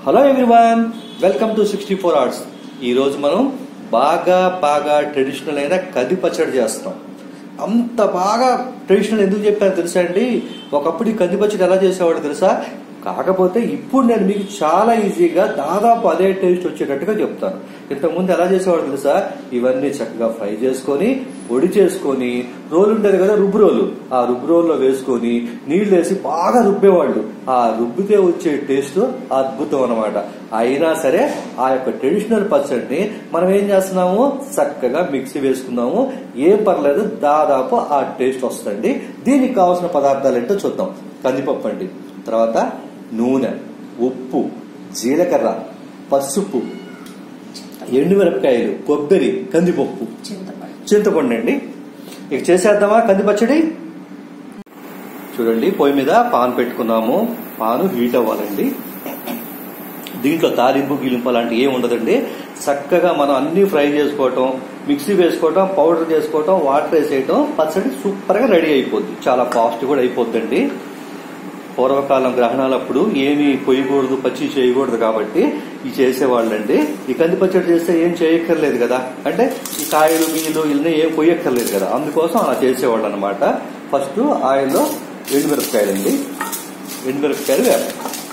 hello everyone welcome to sixty four hours ఈ రోజు మనం బాగా బాగా ట్రెడిషనల్ అయిన కది పచ్చడి చేస్తాం అంత బాగా ట్రెడిషనల్ ఎందుకు చెప్పాను తెలుసా అండి ఒకప్పుడు ఈ కంది పచ్చడి ఎలా చేసేవాడు తెలుసా కాకపోతే ఇప్పుడు నేను మీకు చాలా ఈజీగా దాదాపు అదే టేస్ట్ వచ్చేటట్టుగా చెప్తాను ఇంతకుముందు ఎలా చేసేవాడు తెలుసా ఇవన్నీ చక్కగా ఫ్రై చేసుకొని పొడి చేసుకొని రోలు ఉండేది కదా రుబ్బు రోలు ఆ రుబ్బు రోల్లో వేసుకొని నీళ్లు వేసి బాగా రుబ్బేవాళ్ళు ఆ రుబ్బితే వచ్చే టేస్ట్ అద్భుతం అనమాట అయినా సరే ఆ యొక్క ట్రెడిషనల్ పచ్చడిని మనం ఏం చేస్తున్నాము చక్కగా మిక్సీ వేసుకున్నాము ఏం పర్లేదు దాదాపు ఆ టేస్ట్ వస్తుంది దీనికి కావాల్సిన పదార్థాలు ఏంటో చూద్దాం కందిపప్పు అండి తర్వాత నూనె ఉప్పు జీలకర్ర పసుపు ఎండుమిరపకాయలు కొబ్బరి కందిపప్పు చింతపండు చింతపండు అండి ఇక చేసేద్దామా కంది పచ్చడి చూడండి పొయ్యి మీద పాన్ పెట్టుకున్నాము పాను హీట్ అవ్వాలండి దీంట్లో తాలింపు గిలింపు అలాంటి ఏం ఉండదండి చక్కగా మనం అన్ని ఫ్రై చేసుకోవటం మిక్సీ వేసుకోవటం పౌడర్ చేసుకోవటం వాటర్ వేసేయటం పచ్చడి సూపర్ గా రెడీ అయిపోద్ది చాలా ఫాస్ట్ కూడా అయిపోద్దండి పూర్వకాలం గ్రహణాలప్పుడు ఏమీ పొయ్యకూడదు పచ్చి చేయకూడదు కాబట్టి ఈ చేసేవాళ్ళండి ఈ కంది పచ్చడి చేస్తే ఏం చేయక్కర్లేదు కదా అంటే ఈ కాయలు బియ్యలు ఇల్లు ఏం పొయ్యక్కర్లేదు కదా అందుకోసం అలా చేసేవాళ్ళు అనమాట ఫస్ట్ ఆయిల్లో ఎండుమిరపకాయలండి ఎండుమిరపకాయలు వేయాలి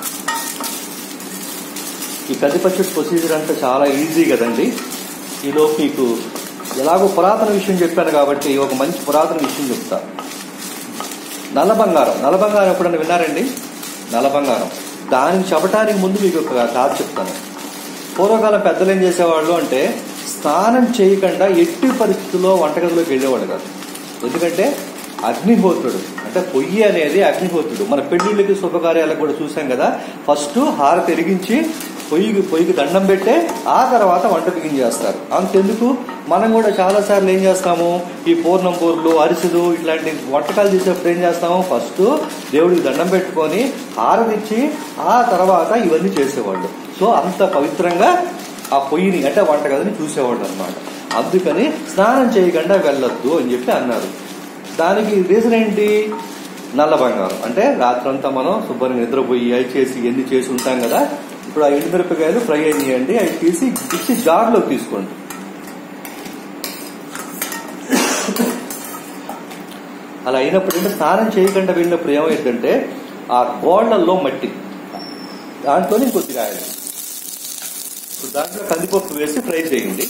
ఈ కంది పచ్చడి ప్రొసీజర్ అంతా చాలా ఈజీ కదండి ఈలోపు మీకు ఎలాగో పురాతన విషయం చెప్పాను కాబట్టి ఒక మంచి పురాతన విషయం చెప్తా నల్ల బంగారం నల్ల బంగారం ఎప్పుడన్నా విన్నారండి నల్ల బంగారం దానికి చెప్పడానికి ముందు మీకు ఒక కథ చెప్తాను పూర్వకాలం పెద్దలు ఏం చేసేవాళ్ళు అంటే స్నానం చేయకుండా ఎట్టి పరిస్థితుల్లో వంటగదిలోకి వెళ్ళేవాడు కాదు ఎందుకంటే అగ్నిహోత్రుడు అంటే పొయ్యి అనేది అగ్నిహోత్రుడు మన పెళ్లిళ్ళకి శుభకార్యాలకు కూడా చూసాం కదా ఫస్ట్ హారతి వెలిగించి పొయ్యికి పొయ్యికి దండం పెట్టే ఆ తర్వాత వంట బిగిన్ చేస్తారు అంతెందుకు మనం కూడా చాలా సార్లు ఏం చేస్తాము ఈ పూర్ణం పూర్లు అరిసెలు ఇట్లాంటి వంటకాలు చేసేటప్పుడు ఏం చేస్తాము ఫస్ట్ దేవుడికి దండం పెట్టుకొని హారతిచ్చి ఆ తర్వాత ఇవన్నీ చేసేవాళ్ళు సో అంత పవిత్రంగా ఆ పొయ్యిని అంటే వంటగదిని చూసేవాళ్ళు అనమాట అందుకని స్నానం చేయకుండా వెళ్ళొద్దు అని చెప్పి అన్నారు దానికి రీజన్ ఏంటి నల్ల బంగారం అంటే రాత్రంతా మనం శుభ్రంగా నిద్రపోయి అవి చేసి ఎన్ని చేసి ఉంటాం కదా ఇప్పుడు ఆ ఎండుమిరపకాయలు ఫ్రై అయ్యాయండి అవి తీసి మిక్సీ జార్లో తీసుకోండి అలా అయినప్పుడు అంటే స్నానం చేయకుండా వెళ్ళినప్పుడు ఏమైందంటే ఆ గోళ్లలో మట్టి దాంట్లోనే కొద్దిగా ఆయిల్ ఇప్పుడు దాంట్లో కందిపప్పు వేసి ఫ్రై చేయండి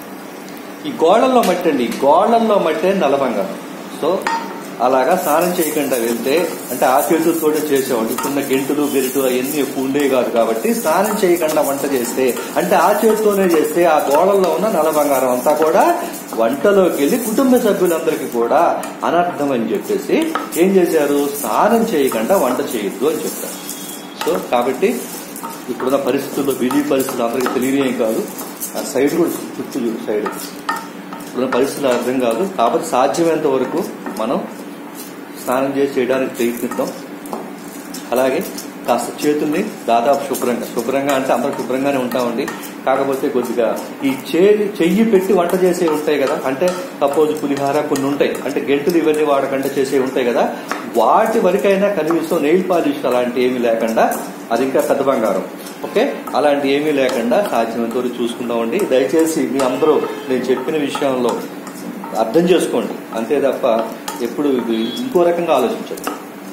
ఈ గోళ్లలో మట్టి అండి ఈ గోళ్లలో మట్టి నల్ల బంగారం సో అలాగా స్నానం చేయకుండా వెళ్తే అంటే ఆ చేతులతోటే చేసేవాళ్ళు ఇప్పుడున్న గెంటులు గెరిటు అవన్నీ ఎక్కువ ఉండేవి కాదు కాబట్టి స్నానం చేయకుండా వంట చేస్తే అంటే ఆ చేతితోనే చేస్తే ఆ గోళల్లో ఉన్న నల్ల బంగారం అంతా కూడా వంటలోకి వెళ్ళి కుటుంబ సభ్యులందరికీ కూడా అనర్థం అని చెప్పేసి ఏం చేశారు స్నానం చేయకుండా వంట చేయొద్దు అని చెప్పారు సో కాబట్టి ఇప్పుడున్న పరిస్థితుల్లో బిజీ పరిస్థితులు అందరికీ తెలియనివి కాదు ఆ సైడ్ కూడా చుట్టూ చూడు సైడ్ ఇప్పుడున్న పరిస్థితులు అర్థం కాదు కాబట్టి సాధ్యమైనంత వరకు మనం స్నానం చేసి చేయడానికి ప్రయత్నిద్దాం అలాగే కాస్త చేతుల్ని దాదాపు శుభ్రంగా శుభ్రంగా అంటే అందరూ శుభ్రంగానే ఉంటామండి కాకపోతే కొద్దిగా ఈ చేయి చెయ్యి పెట్టి వంట చేసే ఉంటాయి కదా అంటే సపోజ్ పులిహార కొన్ని ఉంటాయి అంటే గెంటులు ఇవన్నీ వాడకుండా చేసే ఉంటాయి కదా వాటి వరకైనా కనీసం నెయిల్ పాలిష్ అలాంటి ఏమీ లేకుండా అది ఇంకా పెద్ద బంగారం ఓకే అలాంటి ఏమీ లేకుండా సాధ్యమైనంత వరకు చూసుకుందామండి దయచేసి మీ అందరూ నేను చెప్పిన విషయంలో అర్థం చేసుకోండి అంతే తప్ప ఎప్పుడు ఇది ఇంకో రకంగా ఆలోచించండి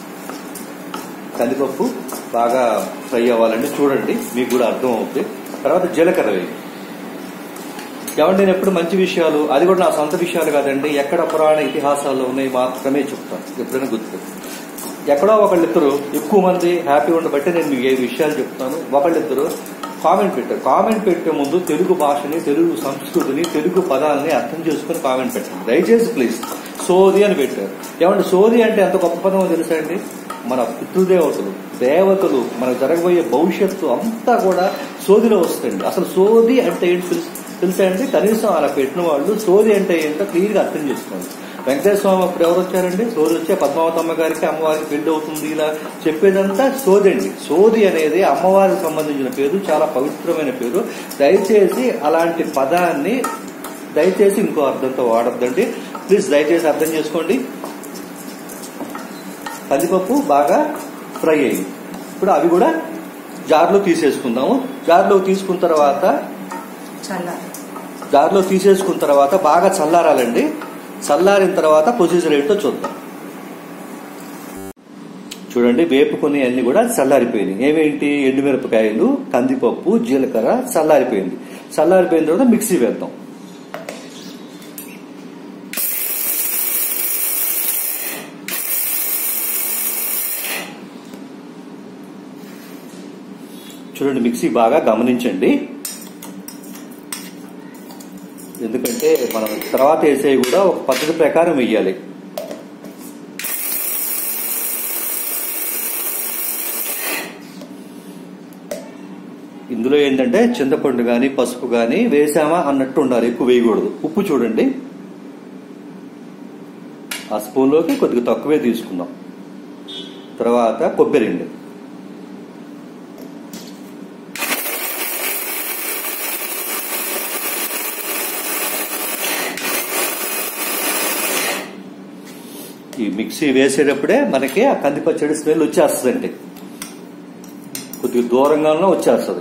కందిపప్పు బాగా ఫ్రై అవ్వాలండి చూడండి మీకు కూడా అర్థం అవుతుంది తర్వాత జీలకర్ర వేయి ఏమంటే నేను ఎప్పుడు మంచి విషయాలు అది కూడా నా సొంత విషయాలు కాదండి ఎక్కడ పురాణ ఇతిహాసాల్లో ఉన్నాయి మాత్రమే చెప్తాను ఎప్పుడైనా గుర్తు ఎక్కడో ఒకళ్ళిద్దరు ఎక్కువ మంది హ్యాపీ ఉండబట్టి నేను మీకు ఏ విషయాలు చెప్తాను ఒకళ్ళిద్దరు కామెంట్ పెట్టారు కామెంట్ పెట్టే ముందు తెలుగు భాషని తెలుగు సంస్కృతిని తెలుగు పదాలని అర్థం చేసుకుని కామెంట్ పెట్టండి దయచేసి ప్లీజ్ సోది అని పెట్టారు ఏమంటే సోది అంటే ఎంత గొప్ప పదమో తెలుసా అండి మన పితృదేవతలు దేవతలు మనకు జరగబోయే భవిష్యత్తు అంతా కూడా సోదిలో వస్తుంది అసలు సోది అంటే ఏంటి తెలుసు తెలుసా అండి కనీసం అలా పెట్టిన వాళ్ళు సోది అంటే ఏంటో క్లియర్ గా అర్థం చేసుకోండి వెంకటేశ్వర స్వామి అప్పుడు ఎవరు వచ్చారండి సోది వచ్చే పద్మావతమ్మ గారికి అమ్మవారికి పెళ్లి అవుతుంది ఇలా చెప్పేదంతా సోది అండి సోది అనేది అమ్మవారికి సంబంధించిన పేరు చాలా పవిత్రమైన పేరు దయచేసి అలాంటి పదాన్ని దయచేసి ఇంకో అర్థంతో వాడద్దండి ప్లీజ్ దయచేసి అర్థం చేసుకోండి కందిపప్పు బాగా ఫ్రై అయ్యింది ఇప్పుడు అవి కూడా జార్లో తీసేసుకుందాము జార్లో తీసుకున్న తర్వాత చల్ల జార్లో తీసేసుకున్న తర్వాత బాగా చల్లారాలండి చల్లారిన తర్వాత ప్రొసీజర్ ఏంటో చూద్దాం చూడండి వేపుకొని అన్ని కూడా చల్లారిపోయినాయి ఏమేంటి ఎండుమిరపకాయలు కందిపప్పు జీలకర్ర చల్లారిపోయింది చల్లారిపోయిన తర్వాత మిక్సీ వేద్దాం చూడండి మిక్సీ బాగా గమనించండి ఎందుకంటే మనం తర్వాత వేసేవి కూడా ఒక పద్ధతి ప్రకారం వేయాలి ఇందులో ఏంటంటే చింతపండు కానీ పసుపు కానీ వేసామా అన్నట్టు ఉండాలి ఎక్కువ వేయకూడదు ఉప్పు చూడండి ఆ స్పూన్లోకి కొద్దిగా తక్కువే తీసుకుందాం తర్వాత కొబ్బరి అండి ఈ మిక్సీ వేసేటప్పుడే మనకి ఆ కందిపచ్చడి స్మెల్ వచ్చేస్తుందండి కొద్దిగా దూరంగానే వచ్చేస్తుంది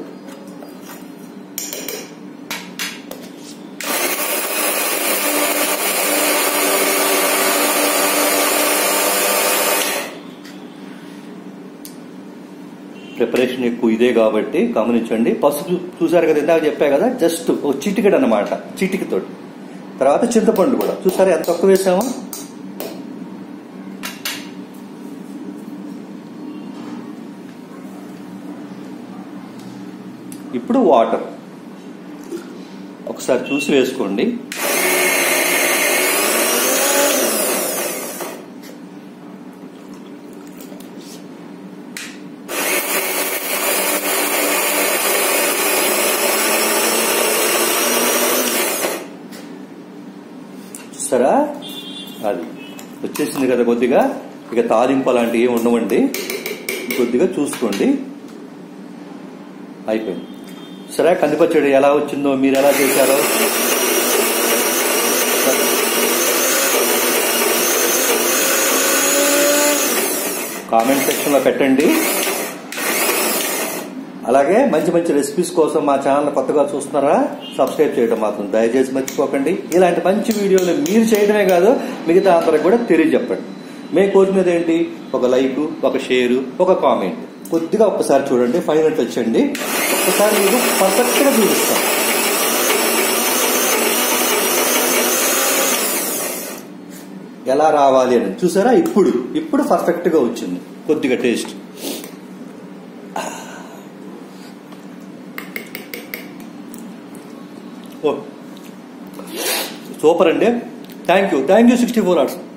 ప్రిపరేషన్ ఎక్కువ ఇదే కాబట్టి గమనించండి పసుపు చూసారు కదా ఇందాక చెప్పా కదా జస్ట్ ఒక చిటికెడు అన్నమాట చిటికతోటి తర్వాత చింతపండు కూడా చూసారా ఎంత తక్కువ వేసామో ఇప్పుడు వాటర్ ఒకసారి చూసి వేసుకోండి చూస్తారా అది వచ్చేసింది కదా కొద్దిగా ఇక తాలింపు అలాంటివి ఏమి ఉండవండి కొద్దిగా చూసుకోండి అయిపోయింది సరే కందిపచ్చడి ఎలా వచ్చిందో మీరు ఎలా చేశారో కామెంట్ సెక్షన్లో పెట్టండి అలాగే మంచి మంచి రెసిపీస్ కోసం మా ఛానల్ కొత్తగా చూస్తున్నారా సబ్స్క్రైబ్ చేయడం మాత్రం దయచేసి మర్చిపోకండి ఇలాంటి మంచి వీడియోలు మీరు చేయడమే కాదు మిగతా అందరికి కూడా తెలియజెప్పండి మేము కోరుకునేది ఏంటి ఒక లైక్ ఒక షేరు ఒక కామెంట్ కొద్దిగా ఒక్కసారి చూడండి ఫైనల్ టచ్ అండి ఒక్కసారి మీకు పర్ఫెక్ట్ గా చూపిస్తాం ఎలా రావాలి అని చూసారా ఇప్పుడు ఇప్పుడు పర్ఫెక్ట్ గా వచ్చింది కొద్దిగా టేస్ట్ ఓ సూపర్ అండి thank you thank you sixty four hours